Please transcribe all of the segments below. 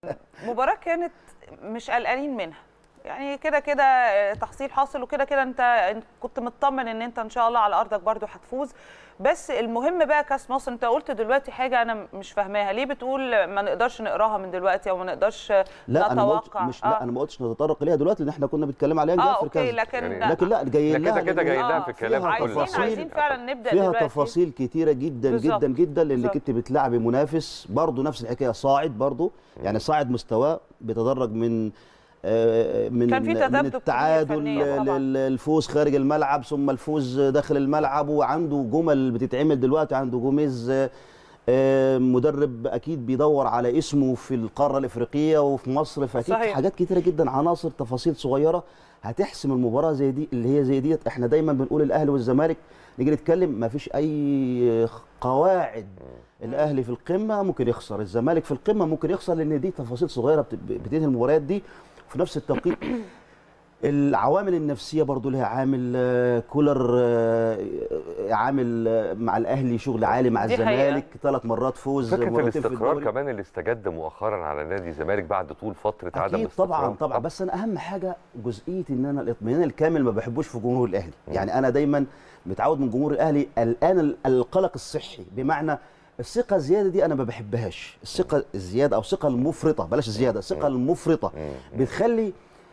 مباراه كانت مش قلقانين منها يعني كده كده آه، تحصيل حاصل وكده كده انت انت كنت مطمن ان انت ان شاء الله على ارضك برضو هتفوز بس المهم بقى كاس مصر انت قلت دلوقتي حاجه انا مش فاهماها ليه بتقول ما نقدرش نقراها من دلوقتي او ما نقدرش لا انا ما قلتش نتوقع مش لا انا ما قلتش نتطرق ليها دلوقتي لان احنا كنا بنتكلم عليها اه جاي في اوكي كذا لكن يعني- لكن لا جايين لا لها كده كده لأن جاي لها آه، في الكلام فيها عايزين تفاصيل. عايزين فعلا نبدا فيها دلوقتي تفاصيل كتيره جدا بالظبط. جدا جدا لانك بالظبط. انت بتلعبي منافس برضه نفس الحكايه صاعد برضه يعني صاعد مستواه بيتدرج من آه، من كان في من تذبذب كبير التعادل فنياً ل- طبعاً. ل- الفوز خارج الملعب ثم الفوز داخل الملعب وعنده جمل بتتعمل دلوقتي عنده جوميز آه، آه، مدرب اكيد بيدور على اسمه في القاره الافريقيه وفي مصر فاكيد صحيح. حاجات كتيره جدا عناصر تفاصيل صغيره هتحسم المباراه زي دي اللي هي زي ديت احنا دايما بنقول الاهلي والزمالك نيجي نتكلم ما فيش اي قواعد الاهلي في القمه ممكن يخسر الزمالك في القمه ممكن يخسر لان دي تفاصيل صغيره بت- بتنهي المباريات دي وفي نفس التوقيت العوامل النفسيه برضو لها عامل آه، كولر آه، عامل آه، مع الاهلي شغل عالي مع دي حقيقة. الزمالك ثلاث مرات فوز فكره مرتين في الاستقرار الدوري. كمان اللي استجد مؤخرا على نادي الزمالك بعد طول فتره عدم اكيد استقرار طبعا طبعا بس انا اهم حاجه جزئيه ان انا الاطمئنان الكامل ما بحبوش في جمهور الاهلي يعني انا دايما متعود من جمهور الاهلي الان ال- القلق الصحي بمعنى الثقه الزياده دي انا ما بحبهاش الثقه الزياده او الثقه المفرطه بلاش الزياده الثقه المفرطه بتخلي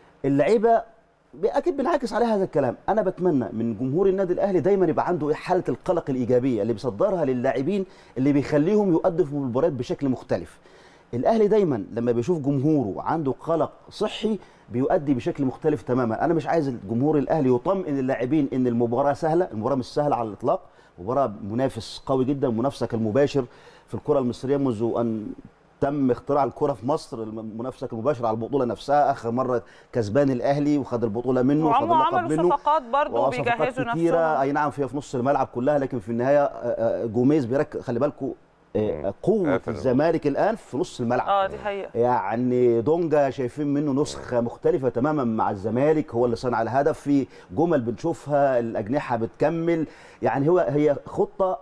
اللعيبه اكيد بنعكس على هذا الكلام انا بتمنى من جمهور النادي الاهلي دايما يبقى عنده حاله القلق الايجابيه اللي بيصدرها للاعبين اللي بيخليهم يؤدوا في المباريات بشكل مختلف الاهلي دايما لما بيشوف جمهوره عنده قلق صحي بيؤدي بشكل مختلف تماما انا مش عايز الجمهور الاهلي يطمئن اللاعبين ان المباراه سهله المباراه مش سهله على الاطلاق مباراه منافس قوي جدا منافسك المباشر في الكره المصريه منذ ان تم اختراع الكره في مصر الم- منافسك المباشر على البطوله نفسها اخر مره كسبان الاهلي وخد البطوله منه وخد وعملوا اللقب عملوا منه صفقات برضو وصفقات بيجهزوا كتيره نفسهم اي نعم فيها في نص الملعب كلها لكن في النهايه آه، آه، جوميز بيركز خلي بالكم مم. قوه قافل. الزمالك الان في نص الملعب اه دي حقيقه يعني دونجا شايفين منه نسخة مختلفة تماما مع الزمالك هو اللي صنع الهدف في جمل بنشوفها الأجنحة بتكمل يعني هو هي خطة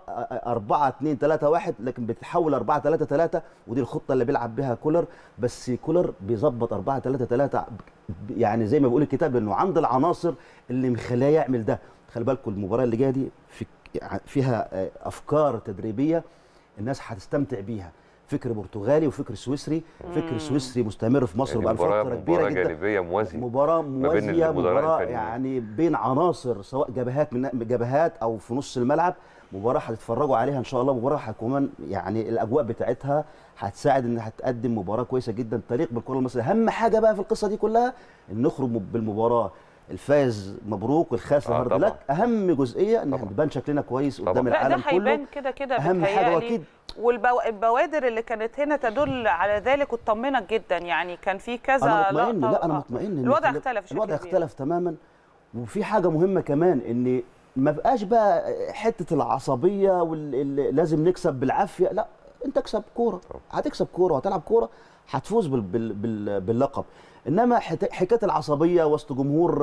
4 2 3 1 لكن بتتحول 4 3 3 ودي الخطة اللي بيلعب بها كولر بس كولر بيظبط 4 3 3 يعني زي ما بيقول الكتاب انه عنده العناصر اللي مخليه يعمل ده خلي بالكم المباراة اللي جاية دي في فيها آه، أفكار تدريبية الناس هتستمتع بيها فكر برتغالي وفكر سويسري فكر سويسري مستمر في مصر يعني بقى مباراه فتره كبيره مباراه جدا جانبيه موازيه مباراه بين موازيه المدراء مباراه الفنيين. يعني بين عناصر سواء جبهات من جبهات او في نص الملعب مباراه هتتفرجوا عليها ان شاء الله مباراه هتكون يعني الاجواء بتاعتها هتساعد ان هتقدم مباراه كويسه جدا تليق بالكره المصريه اهم حاجه بقى في القصه دي كلها ان نخرج بالمباراه الفايز مبروك والخاسر آه هارد طبعاً. لك اهم جزئيه ان طبعاً. نبان شكلنا كويس طبعاً. قدام لا ده العالم كله هيبان كده كده اهم حاجه بيتهيألي. واكيد والبوادر اللي كانت هنا تدل على ذلك وتطمنك جدا يعني كان في كذا انا مطمئن لقطة. لا انا آه. مطمئن إن الوضع خلي- اختلف بشكل الوضع كبير. اختلف تماما وفي حاجه مهمه كمان ان ما بقاش بقى حته العصبيه واللي لازم نكسب بالعافيه لا انت اكسب كوره هتكسب كوره وهتلعب كوره هتفوز بال بال بال باللقب انما حت- حكايه العصبيه وسط جمهور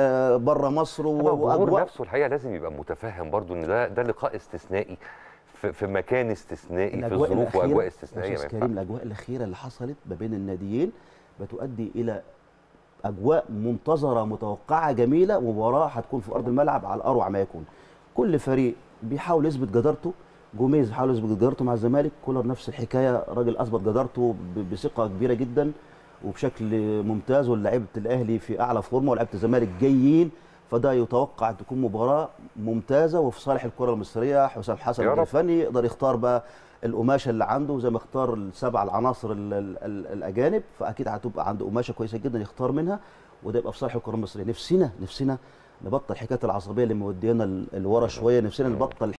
بره مصر و- طبعا الجمهور واجواء نفسه الحقيقه لازم يبقى متفهم برضو ان ده ده لقاء استثنائي في, في مكان استثنائي في الأجواء ظروف الأخيرة- واجواء يا استثنائيه أستاذ ما كريم ينفعش. الاجواء الاخيره اللي حصلت ما بين الناديين بتؤدي الى اجواء منتظره متوقعه جميله مباراه هتكون في ارض الملعب على اروع ما يكون كل فريق بيحاول يثبت جدارته جوميز بيحاول يثبت جدارته مع الزمالك كولر نفس الحكايه راجل اثبت جدارته ب- بثقه كبيره جدا وبشكل ممتاز واللعيبه الاهلي في اعلى فورمه ولاعيبه الزمالك جايين فده يتوقع ان تكون مباراه ممتازه وفي صالح الكره المصريه حسام حسن يا رب. الفني يقدر يختار بقى القماشه اللي عنده زي ما اختار السبع العناصر ال ال ال الاجانب فاكيد هتبقى عنده قماشه كويسه جدا يختار منها وده يبقى في صالح الكره المصريه نفسنا نفسنا نبطل حكايه العصبيه اللي مودينا ل- لورا شويه نفسنا نبطل